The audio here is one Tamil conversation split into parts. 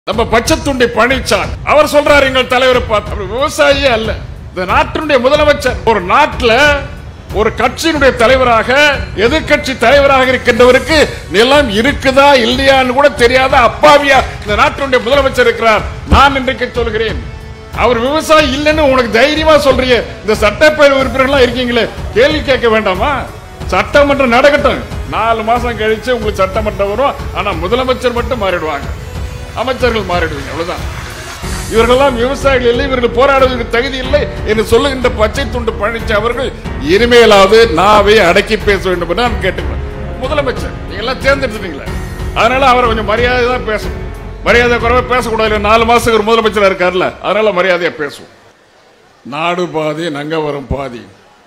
நம்ம பச்சத்துண்டி பழனிசாமி அவர் சொல்றாரு எங்கள் தலைவரை பார்த்து அவர் விவசாயியே அல்ல இந்த நாட்டினுடைய முதலமைச்சர் ஒரு நாட்டுல ஒரு கட்சியினுடைய தலைவராக எதிர்க்கட்சி தலைவராக இருக்கின்றவருக்கு நிலம் இருக்குதா இல்லையான்னு கூட தெரியாத அப்பாவியா இந்த நாட்டினுடைய முதலமைச்சர் இருக்கிறார் நான் இன்றைக்கு சொல்கிறேன் அவர் விவசாயி இல்லைன்னு உனக்கு தைரியமா சொல்றீங்க இந்த சட்டப்பேரவை உறுப்பினர்கள்லாம் இருக்கீங்களே கேள்வி கேட்க வேண்டாமா சட்டமன்றம் நடக்கட்டும் நாலு மாசம் கழிச்சு உங்களுக்கு சட்டமன்றம் வரும் ஆனா முதலமைச்சர் மட்டும் மாறிடுவாங்க அமைச்சர்கள் மாறிடுவீங்க அவ்வளவுதான் இவர்களெல்லாம் விவசாயிகள் இல்லை இவர்கள் போராடுவதற்கு தகுதி இல்லை என்று சொல்லுகின்ற பச்சை துண்டு பழனிச்சாமி அவர்கள் இனிமேலாவது நாவை அடக்கி பேச வேண்டும் என்று நான் கேட்டுக்கிறேன் முதலமைச்சர் நீங்க எல்லாம் தேர்ந்தெடுத்துட்டீங்களே அதனால அவரை கொஞ்சம் மரியாதை தான் பேசணும் மரியாதை குறைவா பேசக்கூடாது இல்ல, நாலு மாசத்துக்கு ஒரு முதலமைச்சர் இருக்காருல்ல அதனால மரியாதையா பேசுவோம் நாடு பாதி நங்கவரம் பாதி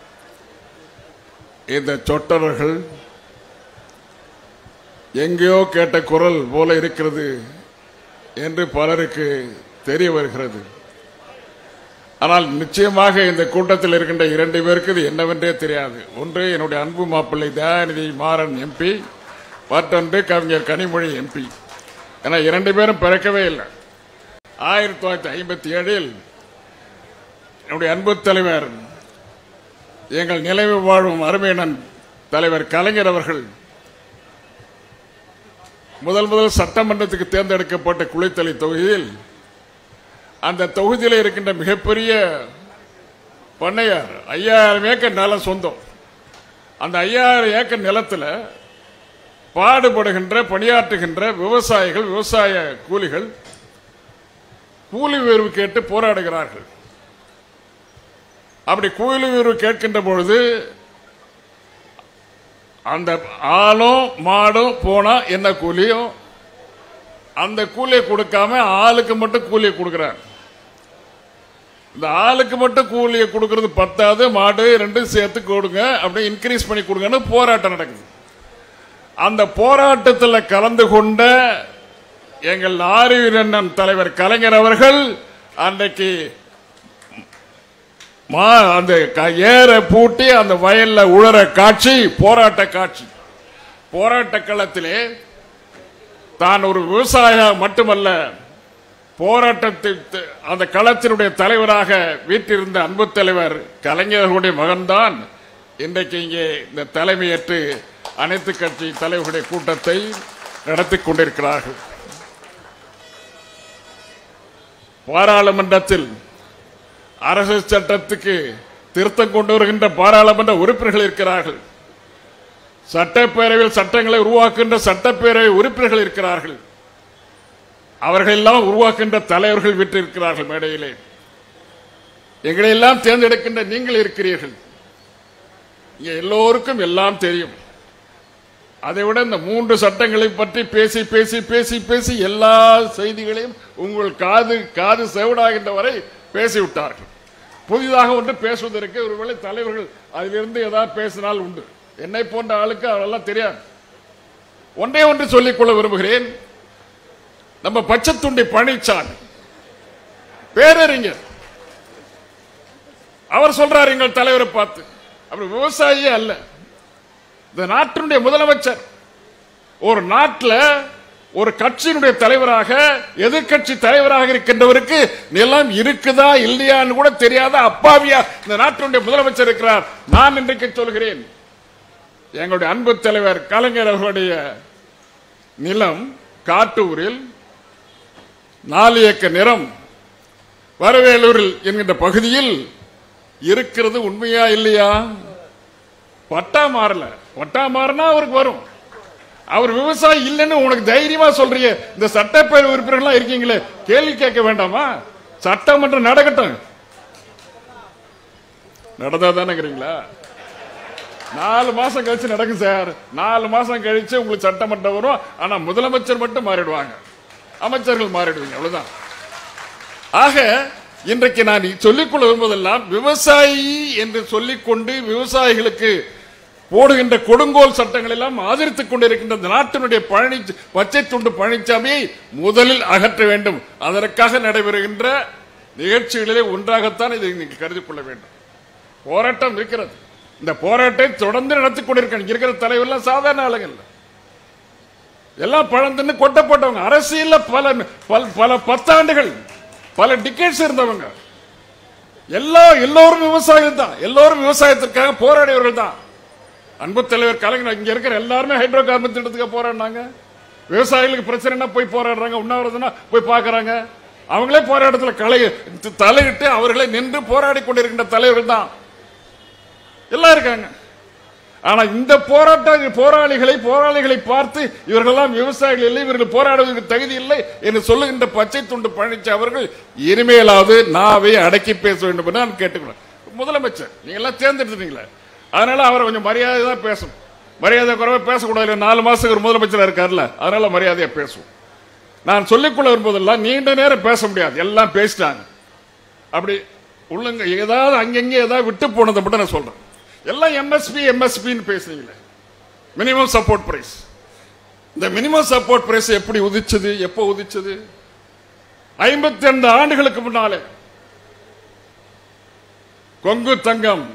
இந்த சொட்டர்கள் எங்கேயோ கேட்ட குரல் போல இருக்கிறது என்று பலருக்கு தெரிய வருகிறது ஆனால் நிச்சயமாக இந்த கூட்டத்தில் இருக்கின்ற இரண்டு பேருக்கு இது என்னவென்றே தெரியாது ஒன்று என்னுடைய அன்பு மாப்பிள்ளை தயாநிதி மாறன் எம்பி மற்றொன்று கவிஞர் கனிமொழி எம்பி ஏன்னா இரண்டு பேரும் பிறக்கவே இல்லை ஆயிரத்தி தொள்ளாயிரத்தி ஐம்பத்தி ஏழில் என்னுடைய அன்பு தலைவர் எங்கள் நிலைவு வாழும் அருமையனன் தலைவர் கலைஞர் அவர்கள் முதல் முதல் சட்டமன்றத்துக்கு தேர்ந்தெடுக்கப்பட்ட குளித்தலை தொகுதியில் அந்த தொகுதியில் இருக்கின்ற மிகப்பெரிய பண்ணையார் ஐயாயிரம் ஏக்கர் நிலம் சொந்தம் அந்த ஐயாயிரம் ஏக்கர் நிலத்தில் பாடுபடுகின்ற பணியாற்றுகின்ற விவசாயிகள் விவசாய கூலிகள் கூலி உயர்வு கேட்டு போராடுகிறார்கள் அப்படி கூலி உயர்வு கேட்கின்ற பொழுது அந்த ஆளும் மாடும் போனா என்ன கூலியோ அந்த கூலியை கொடுக்காம ஆளுக்கு மட்டும் கூலியை கொடுக்கிறார் இந்த ஆளுக்கு மட்டும் கூலியை கொடுக்கறது பத்தாது மாடு ரெண்டும் சேர்த்து கொடுங்க அப்படி இன்க்ரீஸ் பண்ணி கொடுங்கன்னு போராட்டம் நடக்குது அந்த போராட்டத்தில் கலந்து கொண்ட எங்கள் ஆரியண்ணன் தலைவர் கலைஞர் அவர்கள் அன்றைக்கு மா அந்த க- ஏற பூட்டி அந்த வயல்ல உழற காட்சி போராட்ட காட்சி போராட்ட களத்திலே தான் ஒரு விவசாய மட்டுமல்ல போராட்டத்தை அந்த களத்தினுடைய தலைவராக வீட்டிருந்த அன்பு தலைவர் கலைஞர்களுடைய மகன்தான் இன்றைக்கு இங்கே இந்த தலைமையேற்று அனைத்து கட்சி தலைவர்களுடைய கூட்டத்தை நடத்தி கொண்டிருக்கிறார்கள் பாராளுமன்றத்தில் அரசு சட்டத்துக்கு திருத்தம் கொண்டு வருகின்ற பாராளுமன்ற உறுப்பினர்கள் இருக்கிறார்கள் சட்டப்பேரவையில் சட்டங்களை உருவாக்குகின்ற சட்டப்பேரவை உறுப்பினர்கள் இருக்கிறார்கள் அவர்கள் எல்லாம் உருவாக்குகின்ற தலைவர்கள் விட்டிருக்கிறார்கள் மேடையிலே எங்களை எல்லாம் தேர்ந்தெடுக்கின்ற நீங்கள் இருக்கிறீர்கள் இங்க எல்லோருக்கும் எல்லாம் தெரியும் அதை விட இந்த மூன்று சட்டங்களை பற்றி பேசி பேசி பேசி பேசி எல்லா செய்திகளையும் உங்கள் காது காது செவிடாகின்ற வரை பேசிவிட்டார்கள் புதிதாக ஒன்று பேசுவதற்கு ஒருவேளை தலைவர்கள் அதிலிருந்து ஏதாவது பேசினால் உண்டு என்னை போன்ற ஆளுக்கு அதெல்லாம் தெரியாது ஒன்றே ஒன்று சொல்லிக்கொள்ள விரும்புகிறேன் நம்ம பச்சத்துண்டி பழனிசாமி பேரறிஞர் அவர் சொல்றார் எங்கள் தலைவரை பார்த்து அவர் விவசாயியே அல்ல இந்த நாட்டினுடைய முதலமைச்சர் ஒரு நாட்டில் ஒரு கட்சியினுடைய தலைவராக எதிர்க்கட்சி தலைவராக இருக்கின்றவருக்கு நிலம் இருக்குதா இல்லையான்னு கூட தெரியாத அப்பாவியா இந்த நாட்டினுடைய முதலமைச்சர் இருக்கிறார் நான் இன்றைக்கு சொல்கிறேன் எங்களுடைய அன்பு தலைவர் கலைஞர் அவர்களுடைய நிலம் காட்டூரில் நாலு ஏக்கர் நிலம் வரவேலூரில் என்கின்ற பகுதியில் இருக்கிறது உண்மையா இல்லையா பட்டா மாறல பட்டா மாறினா அவருக்கு வரும் அவர் விவசாயி இல்லைன்னு உனக்கு தைரியமா சொல்றீங்க இந்த சட்டப்பேரவை உறுப்பினர்கள்லாம் இருக்கீங்களே கேள்வி கேட்க வேண்டாமா சட்டமன்றம் நடக்கட்டும் நடந்தா தானேங்கிறீங்களா நாலு மாசம் கழிச்சு நடக்கும் சார் நாலு மாசம் கழிச்சு உங்களுக்கு சட்டமன்றம் வரும் ஆனா முதலமைச்சர் மட்டும் மாறிடுவாங்க அமைச்சர்கள் மாறிடுவீங்க அவ்வளவுதான் ஆக இன்றைக்கு நான் சொல்லிக்கொள்ள விரும்புவதெல்லாம் விவசாயி என்று சொல்லிக்கொண்டு விவசாயிகளுக்கு போடுகின்ற கொடுங்கோல் சட்டங்கள் எல்லாம் ஆதரித்துக் கொண்டிருக்கின்ற இந்த நாட்டினுடைய பழனி பச்சை துண்டு பழனிசாமியை முதலில் அகற்ற வேண்டும் அதற்காக நடைபெறுகின்ற நிகழ்ச்சிகளிலே ஒன்றாகத்தான் இதை நீங்க கருதி கொள்ள வேண்டும் போராட்டம் இருக்கிறது இந்த போராட்டத்தை தொடர்ந்து நடத்தி கொண்டிருக்க இருக்கிற தலைவர்லாம் சாதாரண ஆளுங்க இல்ல எல்லாம் பழம் தின்னு கொட்டப்பட்டவங்க அரசியல்ல பல பல- பல பத்தாண்டுகள் பல டிக்கெட்ஸ் இருந்தவங்க எல்லா எல்லோரும் விவசாயிகள் தான் எல்லோரும் விவசாயத்திற்காக போராடியவர்கள் தான் அன்பு தலைவர் கலைஞர் இங்க இருக்கிற எல்லாருமே ஹைட்ரோ கார்பன் திட்டத்துக்கு போராடினாங்க விவசாயிகளுக்கு பிரச்சனைனா போய் போராடுறாங்க உண்ணாவிரதம்னா போய் பார்க்கறாங்க அவங்களே போராட்டத்துல கலை தலையிட்டு அவர்களே நின்று போராடி கொண்டிருக்கின்ற தலைவர்கள் தான் எல்லாம் இருக்காங்க ஆனா இந்த போராட்ட போராளிகளை போராளிகளை பார்த்து இவர்களெல்லாம் விவசாயிகள் இல்லை இவர்கள் போராடுவதற்கு தகுதி இல்லை என்று சொல்லுகின்ற பச்சை துண்டு பழனிச்சு அவர்கள் இனிமேலாவது நாவை அடக்கி பேச வேண்டும் என்று நான் கேட்டுக்கிறேன் முதலமைச்சர் நீங்க எல்லாம் தேர்ந்தெடுத்துட்டீங்களே அதனால அவரை கொஞ்சம் மரியாதை தான் பேசணும் மரியாதை குறைவா பேசக்கூடாது இல்ல, நாலு மாசத்துக்கு ஒரு முதலமைச்சர் இருக்கார்ல அதனால மரியாதையா பேசுவோம் நான் சொல்லிக்கொள்ள வரும்போதெல்லாம் நீண்ட நேரம் பேச முடியாது எல்லாம் பேசிட்டாங்க அப்படி உள்ளங்க ஏதாவது அங்கங்க ஏதாவது விட்டு போனதை மட்டும் நான் சொல்றேன் எல்லாம் எம்எஸ்பி எம்எஸ்பின்னு பேசுறீங்களே மினிமம் சப்போர்ட் பிரைஸ் இந்த மினிமம் சப்போர்ட் பிரைஸ் எப்படி உதிச்சது எப்போ உதிச்சது ஐம்பத்தி ரெண்டு ஆண்டுகளுக்கு முன்னாலே கொங்கு தங்கம்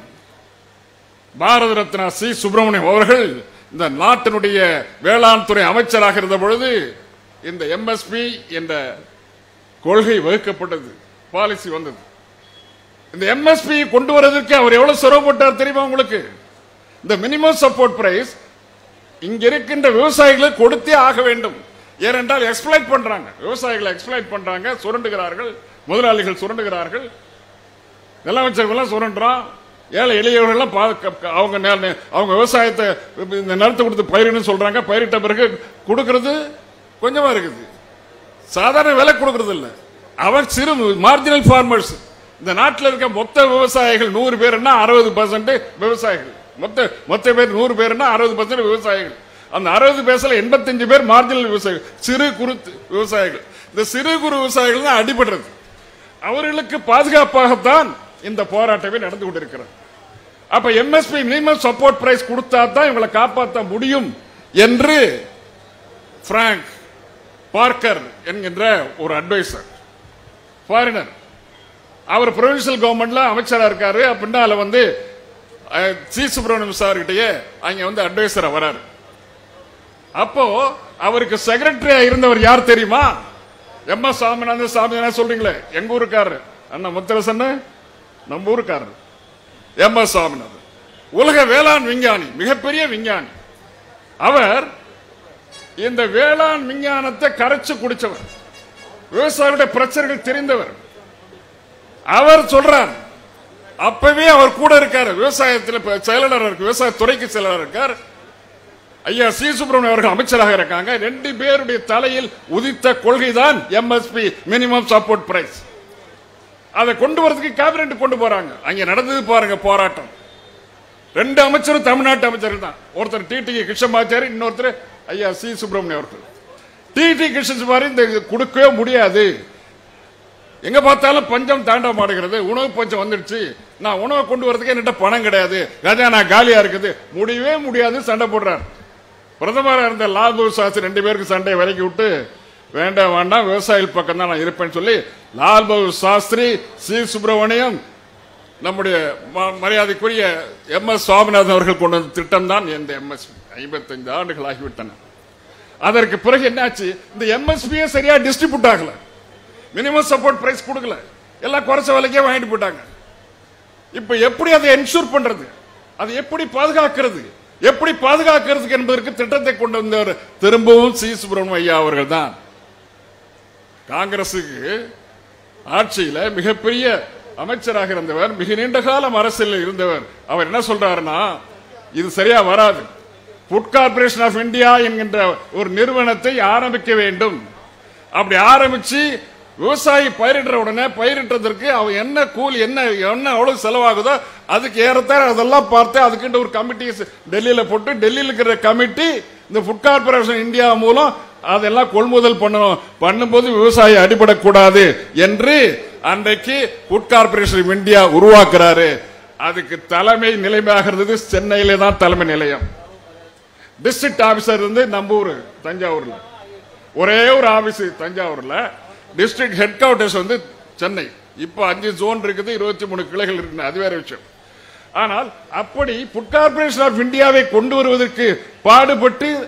பாரத ரத்னா சி சுப்பிரமணியம் அவர்கள் இந்த நாட்டினுடைய வேளாண் துறை அமைச்சராக இருந்த பொழுது இந்த எம்எஸ்பி என்ற கொள்கை வகுக்கப்பட்டது பாலிசி வந்தது இந்த எம்எஸ்பி கொண்டு வரதுக்கு அவர் எவ்வளவு சிரமப்பட்டார் தெரியுமா உங்களுக்கு இந்த மினிமம் சப்போர்ட் பிரைஸ் இங்க இருக்கின்ற விவசாயிகளுக்கு கொடுத்தே ஆக வேண்டும் ஏனென்றால் எக்ஸ்பிளைட் பண்றாங்க விவசாயிகளை எக்ஸ்பிளைட் பண்றாங்க சுரண்டுகிறார்கள் முதலாளிகள் சுரண்டுகிறார்கள் நிலமைச்சர்கள்லாம் சுரண்டுறான் ஏழை எளியவர்கள்லாம் பா- க- க- அவங்க நே- அவங்க விவசாயத்தை இந்த நிலத்தை கொடுத்து பயிரிடுன்னு சொல்றாங்க பயிரிட்ட பிறகு கொடுக்கிறது கொஞ்சமா இருக்குது சாதாரண விலை கொடுக்கறது இல்ல அவன் சிறு மார்ஜினல் ஃபார்மர்ஸ் இந்த நாட்டில் இருக்க மொத்த விவசாயிகள் நூறு பேர்னா அறுபது பர்சன்ட் விவசாயிகள் மொத்த மொத்த பேர் நூறு பேர்னா அறுபது பர்சன்ட் விவசாயிகள் அந்த அறுபது பேர்ல எண்பத்தஞ்சு பேர் மார்ஜினல் விவசாயிகள் சிறு குறு விவசாயிகள் இந்த சிறு குறு விவசாயிகள் தான் அடிபடுறது அவர்களுக்கு பாதுகாப்பாகத்தான் இந்த போராட்டமே நடந்து கொண்டிருக்கிறது அப்ப எம்எஸ்பி மினிமம் சப்போர்ட் பிரைஸ் கொடுத்தா தான் இவங்களை காப்பாற்ற முடியும் என்று பிராங்க் பார்க்கர் என்கின்ற ஒரு அட்வைசர் ஃபாரினர் அவர் ப்ரொவின்சியல் கவர்மெண்ட்ல அமைச்சரா இருக்காரு பின்னால வந்து அஹ், சி சுப்பிரமணியம் சார் கிட்டயே அங்க வந்து அட்வைசரா வராரு அப்போ அவருக்கு செக்ரட்டரியா இருந்தவர் யார் தெரியுமா எம் எஸ் சாமிநாதன் சாமிநாதன் சொல்றீங்களே எங்க ஊருக்காரரு அண்ணா முத்தரசன் நம்ம ஊருக்காரரு எம் எஸ் சாமிநாதன் உலக வேளாண் விஞ்ஞானி மிகப்பெரிய விஞ்ஞானி அவர் இந்த வேளாண் விஞ்ஞானத்தை கரைச்சு குடிச்சவர் விவசாயிகளுடைய பிரச்சனைகள் தெரிந்தவர் அவர் சொல்றார் அப்பவே அவர் கூட இருக்காரு விவசாயத்தில் இப்ப செயலாளர் இருக்கு விவசாய துறைக்கு செயலாளர் இருக்கார் ஐயா சி சுப்பிரமணியம் அவர்கள் அமைச்சராக இருக்காங்க ரெண்டு பேருடைய தலையில் உதித்த கொள்கை தான் எம்எஸ்பி மினிமம் சப்போர்ட் பிரைஸ் அதை கொண்டு வரதுக்கு கேபினெட் கொண்டு போறாங்க அங்க நடந்தது பாருங்க போராட்டம் ரெண்டு அமைச்சரும் தமிழ்நாட்டு அமைச்சர்கள் தான் ஒருத்தர் டிடி கிருஷ்ணமாச்சாரி இன்னொருத்தர் ஐயா சி சுப்பிரமணியம் அவர்கள் டிடி கிருஷ்ணமாரி இந்த இது கொடுக்கவே முடியாது எங்க பார்த்தாலும் பஞ்சம் தாண்ட மாட்டேங்கிறது உணவு பஞ்சம் வந்துடுச்சு நான் உணவை கொண்டு வரதுக்கு என்கிட்ட பணம் கிடையாது கஜானா காலியா இருக்குது முடியவே முடியாது சண்டை போடுறார் பிரதமராக இருந்த லால் பகதூர் சாஸ்திரி ரெண்டு பேருக்கு சண்டையை விலக்கி விட்டு வேண்டாம் வேண்டாம் விவசாயிகள் பக்கம் தான் நான் இருப்பேன்னு சொல்லி லால் பகதூர் சாஸ்திரி சி சுப்பிரமணியம் நம்முடைய ம- மரியாதைக்குரிய எம் எஸ் சுவாமிநாதன் அவர்கள் கொண்டு வந்த திட்டம் தான் இந்த எம்எஸ் ஐம்பத்தைந்து ஆண்டுகள் ஆகிவிட்டன அதற்கு பிறகு என்னாச்சு இந்த எம்எஸ்பியே சரியா டிஸ்ட்ரிபியூட் ஆகல மினிமம் சப்போர்ட் பிரைஸ் கொடுக்கல எல்லாம் குறைச்ச விலைக்கே வாங்கிட்டு போயிட்டாங்க இப்ப எப்படி அதை என்ஷூர் பண்றது அதை எப்படி பாதுகாக்கிறது எப்படி பாதுகாக்கிறதுக்கு என்பதற்கு திட்டத்தை கொண்டு வந்தவர் திரும்பவும் சி சுப்பிரமணியம் ஐயா அவர்கள் தான் காங்கிரசுக்கு ஆட்சியில மிகப்பெரிய அமைச்சராக இருந்தவர் மிக நீண்ட காலம் அரசியலில் இருந்தவர் அவர் என்ன சொல்றாருன்னா இது சரியா வராது ஃபுட் கார்பரேஷன் ஆஃப் இந்தியா என்கின்ற ஒரு நிறுவனத்தை ஆரம்பிக்க வேண்டும் அப்படி ஆரம்பிச்சு விவசாயி பயிரிடுற உடனே பயிரிட்டதற்கு அவன் என்ன கூலி என்ன என்ன எவ்வளவு செலவாகுதோ அதுக்கு ஏறத்தாழ அதெல்லாம் பார்த்து அதுக்கிட்ட ஒரு கமிட்டி டெல்லியில போட்டு டெல்லியில் இருக்கிற கமிட்டி இந்த ஃபுட் கார்பரேஷன் இந்தியா மூலம் அதெல்லாம் கொள்முதல் பண்ணணும் பண்ணும்போது விவசாயி அடிபடக்கூடாது என்று அன்றைக்கு ஃபுட் கார்பரேஷன் இந்தியா உருவாக்குறாரு அதுக்கு தலைமை நிலைமையாக இருந்தது சென்னையிலே தான் தலைமை நிலையம் டிஸ்ட்ரிக்ட் ஆபீசர் இருந்து நம்ம ஊரு தஞ்சாவூர்ல ஒரே ஒரு ஆபீஸ் தஞ்சாவூர்ல டிஸ்ட்ரிக்ட் ஹெட் குவார்டர்ஸ் வந்து சென்னை இப்போ அஞ்சு ஜோன் இருக்குது இருபத்தி மூணு கிளைகள் இருக்கு அது வேற விஷயம் ஆனால் அப்படி ஃபுட் கார்பரேஷன் ஆஃப் இந்தியாவை கொண்டு வருவதற்கு பாடுபட்டு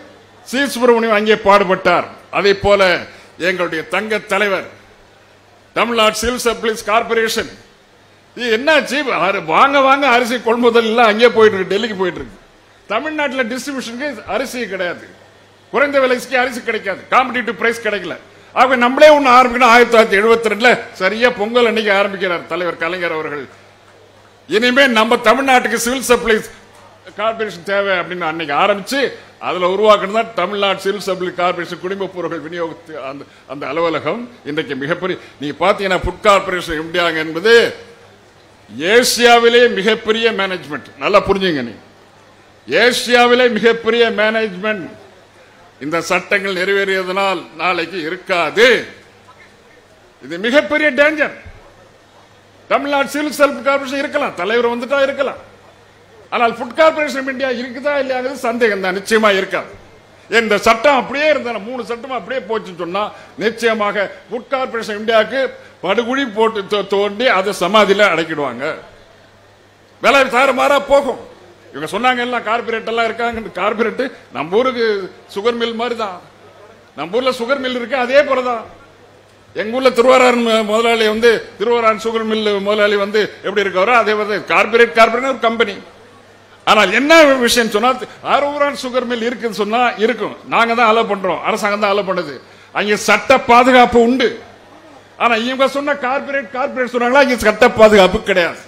சி சுப்பிரமணியம் அங்கே பாடுபட்டார் அதே போல எங்களுடைய தங்க தலைவர் தமிழ்நாடு சிவில் சப்ளைஸ் கார்பரேஷன் இது என்னாச்சு அரு- வாங்க வாங்க அரிசி கொள்முதல் எல்லாம் அங்கே போயிட்டு இருக்கு டெல்லிக்கு போயிட்டு இருக்கு தமிழ்நாட்டில் டிஸ்ட்ரிபியூஷனுக்கு அரிசி கிடையாது குறைந்த விலைக்கு அரிசி கிடைக்காது காம்படிட்டிவ் பிரைஸ் கிடைக்கல ஆக நம்மளே ஒன்று ஆரம்பிக்கணும் ஆயிரத்தி தொள்ளாயிரத்தி எழுபத்தி ரெண்டுல சரியா பொங்கல் அன்னைக்கு ஆரம்பிக்கிறார் தலைவர் கலைஞர் அவர்கள் இனிமே நம்ம தமிழ்நாட்டுக்கு சிவில் சப்ளைஸ் கார்பரேஷன் தேவை அப்படின்னு அன்னைக்கு ஆரம்பிச்சு அதுல உருவாக்குனது தான் தமிழ்நாடு சிவில் சப்ளை கார்பரேஷன் குடிமை பொருட்கள் விநியோகத்து அந்த அந்த அலுவலகம் இன்றைக்கு மிகப்பெரிய நீங்க பாத்தீங்கன்னா ஃபுட் கார்பரேஷன் இந்தியாங்க என்பது ஏசியாவிலே மிகப்பெரிய மேனேஜ்மெண்ட் நல்லா புரிஞ்சுங்க நீ ஏசியாவிலே மிகப்பெரிய மேனேஜ்மெண்ட் இந்த சட்டங்கள் நிறைவேறியதனால் நாளைக்கு இருக்காது இது மிகப்பெரிய danger Tamil Nadu civil self corporation இருக்கலாம் தலைவர் வந்துட்டா இருக்கலாம் ஆனால் ஃபுட் கார்பரேஷன் ஆஃப் இந்தியா இருக்குதா இல்லையாங்கிறது சந்தேகம் தான் நிச்சயமா இருக்காது இந்த சட்டம் அப்படியே இருந்தா மூணு சட்டம் அப்படியே போச்சுன்னு சொன்னா நிச்சயமாக ஃபுட் கார்பரேஷன் இந்தியாவுக்கு படுகுழி போட்டு தோ- தோண்டி அதை சமாதியில அடைக்கிடுவாங்க விலை தாறுமாறா போகும் இவங்க சொன்னாங்க எல்லாம் கார்பரேட் எல்லாம் இருக்காங்க கார்பரேட் நம்ம ஊருக்கு சுகர் மில் மாதிரி தான் நம்ம ஊர்ல சுகர் மில் இருக்கு அதே போலதான் எங்க ஊர்ல திருவாரூர் மு- முதலாளி வந்து திருவாரூர் சுகர் மில் முதலாளி வந்து எப்படி இருக்காரோ அதே மாதிரி கார்பரேட் கார்பரேட் ஒரு கம்பெனி ஆனால் என்ன விஷயம் சொன்னா அரூரான் சுகர் மில் இருக்குன்னு சொன்னா இருக்கும் நாங்க தான் அலோ பண்றோம் அரசாங்கம் தான் அலோ பண்ணுது அங்க சட்ட பாதுகாப்பு உண்டு ஆனா இவங்க சொன்ன கார்பரேட் கார்பரேட் சொன்னாங்களா இங்க சட்ட பாதுகாப்பு கிடையாது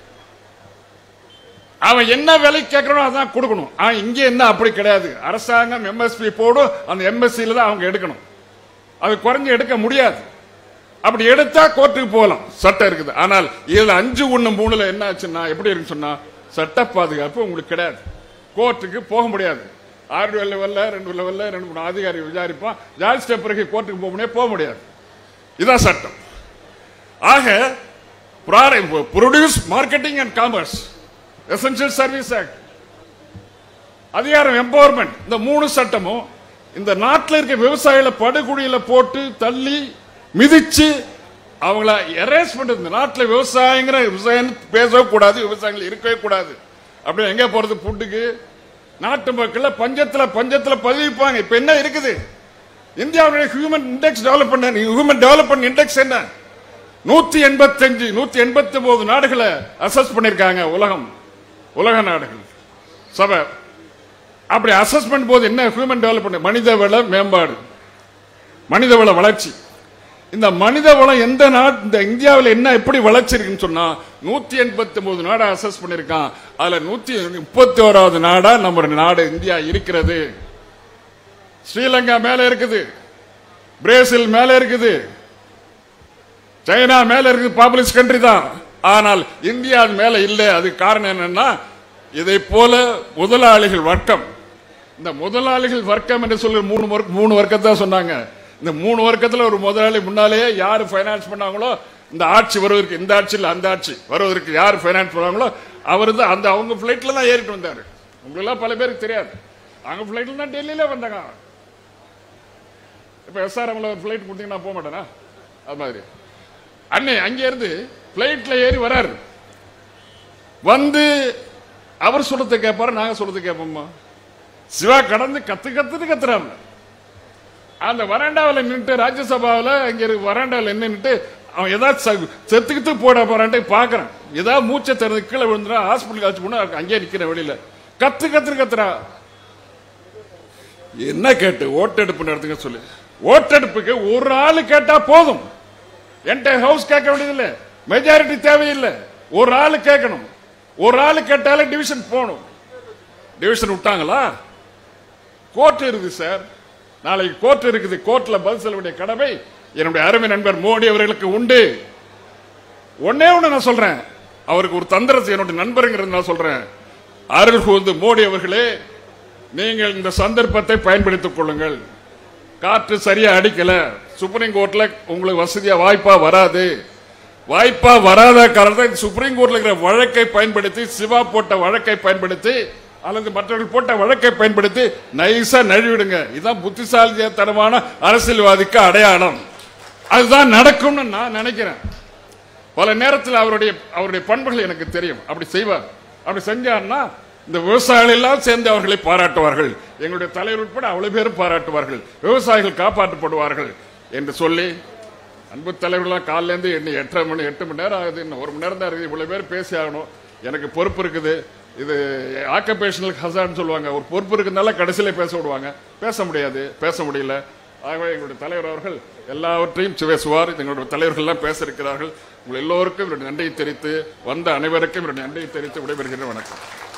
அவன் என்ன விலை கேட்கறனோ அதான் கொடுக்கணும் ஆனா இங்க என்ன அப்படி கிடையாது அரசாங்கம் எம்எஸ்பி போடும் அந்த எம்எஸ்சியில தான் அவங்க எடுக்கணும் அது குறைஞ்சு எடுக்க முடியாது அப்படி எடுத்தா கோர்ட்டுக்கு போகலாம் சட்டம் இருக்குது ஆனால் இதுல அஞ்சு ஒண்ணு மூணுல என்ன ஆச்சுன்னா எப்படி இருக்குன்னு சொன்னா சட்ட பாதுகாப்பு உங்களுக்கு கிடையாது கோர்ட்டுக்கு போக முடியாது ஆறு லெவல்ல ரெண்டு லெவல்ல ரெண்டு மூணு அதிகாரி விசாரிப்பான் ஜாஸ்திய பிறகு கோர்ட்டுக்கு போக முடியாது போக முடியாது இதான் சட்டம் ஆக produce marketing and commerce essential service act அதிகாரம் எம்பவர்மெண்ட் இந்த மூணு சட்டமும் இந்த நாட்டில் இருக்க விவசாயிகளை படுகுழியில போட்டு தள்ளி மிதிச்சு அவங்கள எரேஸ் பண்றது இந்த நாட்டில் விவசாயங்கிற விவசாயம் பேசவே கூடாது விவசாயிகள் இருக்கவே கூடாது அப்படி எங்க போறது புட்டுக்கு நாட்டு மக்கள் பஞ்சத்துல பஞ்சத்துல பதிவிப்பாங்க இப்ப என்ன இருக்குது இந்தியாவுடைய human index development human development index என்ன நூத்தி எண்பத்தஞ்சு நூத்தி எண்பத்தி ஒன்பது நாடுகளை அசஸ் பண்ணிருக்காங்க உலகம் உலக நாடுகள் சபை அப்படி அசஸ்மெண்ட் போது என்ன ஹியூமன் டெவலப்மெண்ட் மனித வள மேம்பாடு மனித வள வளர்ச்சி இந்த மனித வளம் எந்த நாடு இந்த இந்தியாவில் என்ன எப்படி வளர்ச்சி இருக்குன்னு சொன்னா நூத்தி எண்பத்தி ஒன்பது நாடா அசஸ் பண்ணிருக்கான் அதுல நூத்தி முப்பத்தி ஓராவது நாடா நம்ம நாடு இந்தியா இருக்கிறது ஸ்ரீலங்கா மேல இருக்குது பிரேசில் மேல இருக்குது சைனா மேல இருக்குது பாப்புலஸ் கண்ட்ரி தான் ஆனால் இந்தியா அது மேல இல்லை அதுக்கு காரணம் என்னன்னா இதை போல முதலாளிகள் வர்க்கம் இந்த முதலாளிகள் வர்க்கம் என்று சொல்லி மூணு வர்க்க- மூணு வர்க்கத்தை சொன்னாங்க இந்த மூணு வர்க்கத்துல ஒரு முதலாளி முன்னாலேயே யாரு ஃபைனான்ஸ் பண்ணாங்களோ இந்த ஆட்சி வருவதற்கு இந்த ஆட்சியில் அந்த ஆட்சி வருவதற்கு யார் ஃபைனான்ஸ் பண்ணாங்களோ அவர் தான் அந்த அவங்க பிளைட்ல தான் ஏறிட்டு வந்தாரு உங்களெல்லாம் பல பேருக்கு தெரியாது அவங்க பிளைட்ல தான் டெல்லியில வந்தாங்க இப்ப எஸ்ஆர்எம்ல ஒரு பிளைட் கொடுத்தீங்கன்னா போக மாட்டேனா அது மாதிரி அன்னை அங்க இருந்து பிளைட்ல ஏறி வராரு வந்து அவர் சொல்றதை கேட்பாரு நாங்க சொல்றதை கேட்போமா சிவா கடந்து கத்து கத்துட்டு கத்துறாங்க அந்த வராண்டாவில் நின்னுட்டு ராஜ்யசபாவில் இங்க இருக்கு வராண்டாவில் நின்னுட்டு அவன் ஏதாவது ச- செத்துக்கிட்டு போட போறான்ட்டு பாக்குறான் ஏதாவது மூச்சை திறந்து கீழே விழுந்துடா ஹாஸ்பிட்டல் காய்ச்சி போனா அங்கேயே நிக்கிற வெளியில கத்து கத்து கத்துறா என்ன கேட்டு ஓட்டெடுப்பு நடத்துங்க சொல்லு ஓட்டெடுப்புக்கு ஒரு ஆளு கேட்டா போதும் என்கிட்ட ஹவுஸ் கேட்க வேண்டியதில்லை மெஜாரிட்டி தேவையில்லை ஒரு ஆளு கேட்கணும் ஒரு ஆளு கேட்டாலே டிவிஷன் போகணும் டிவிஷன் விட்டாங்களா கோர்ட் இருக்குது சார் நாளைக்கு கோர்ட் இருக்குது கோர்ட்ல பதில் சொல்ல வேண்டிய கடமை என்னுடைய அருமை நண்பர் மோடி அவர்களுக்கு உண்டு ஒன்னே ஒண்ணு நான் சொல்றேன் அவருக்கு ஒரு தந்திரத்தை என்னுடைய நண்பருங்கிறது நான் சொல்றேன் அருள் கூர்ந்து மோடி அவர்களே நீங்கள் இந்த சந்தர்ப்பத்தை பயன்படுத்திக் கொள்ளுங்கள் காற்று சரியா அடிக்கல சுப்ரீம் கோர்ட்ல உங்களுக்கு வசதியா வாய்ப்பா வராது வாய்ப்பா வராத காரணத்தை சுப்ரீம் கோர்ட்ல இருக்கிற வழக்கை பயன்படுத்தி சிவா போட்ட வழக்கை பயன்படுத்தி அல்லது மற்றவர்கள் போட்ட வழக்கை பயன்படுத்தி நைஸா நழுவிடுங்க இதுதான் புத்திசாலித்தனமான அரசியல்வாதிக்கு அடையாளம் அதுதான் நடக்கும்னு நான் நினைக்கிறேன் பல நேரத்தில் அவருடைய அவருடைய பண்புகள் எனக்கு தெரியும் அப்படி செய்வார் அப்படி செஞ்சார்னா இந்த விவசாயிகள் எல்லாம் சேர்ந்து அவர்களை பாராட்டுவார்கள் எங்களுடைய தலைவர் உட்பட அவ்வளவு பேரும் பாராட்டுவார்கள் விவசாயிகள் காப்பாற்றப்படுவார்கள் என்று சொல்லி அன்பு தலைவர்களாம் காலையில இருந்து இன்னும் எட்டரை மணி எட்டு மணி நேரம் ஆகுது இன்னும் ஒரு மணி நேரம் தான் இருக்குது இவ்வளவு பேர் பேசி ஆகணும் எனக்கு பொறுப்பு இருக்குது இது ஆக்குபேஷனல் ஹசான்னு சொல்லுவாங்க ஒரு பொறுப்பு இருக்கிறதுனால கடைசியில பேச விடுவாங்க பேச முடியாது பேச முடியல ஆகவே எங்களுடைய தலைவர் அவர்கள் எல்லாவற்றையும் பேசுவார் எங்களுடைய தலைவர்கள் எல்லாம் பேச இருக்கிறார்கள் உங்கள் எல்லோருக்கும் என்னுடைய நன்றியை தெரிவித்து வந்த அனைவருக்கும் என்னுடைய நன்றியை தெரிவித்து விடைபெறுகிறேன் வணக்கம்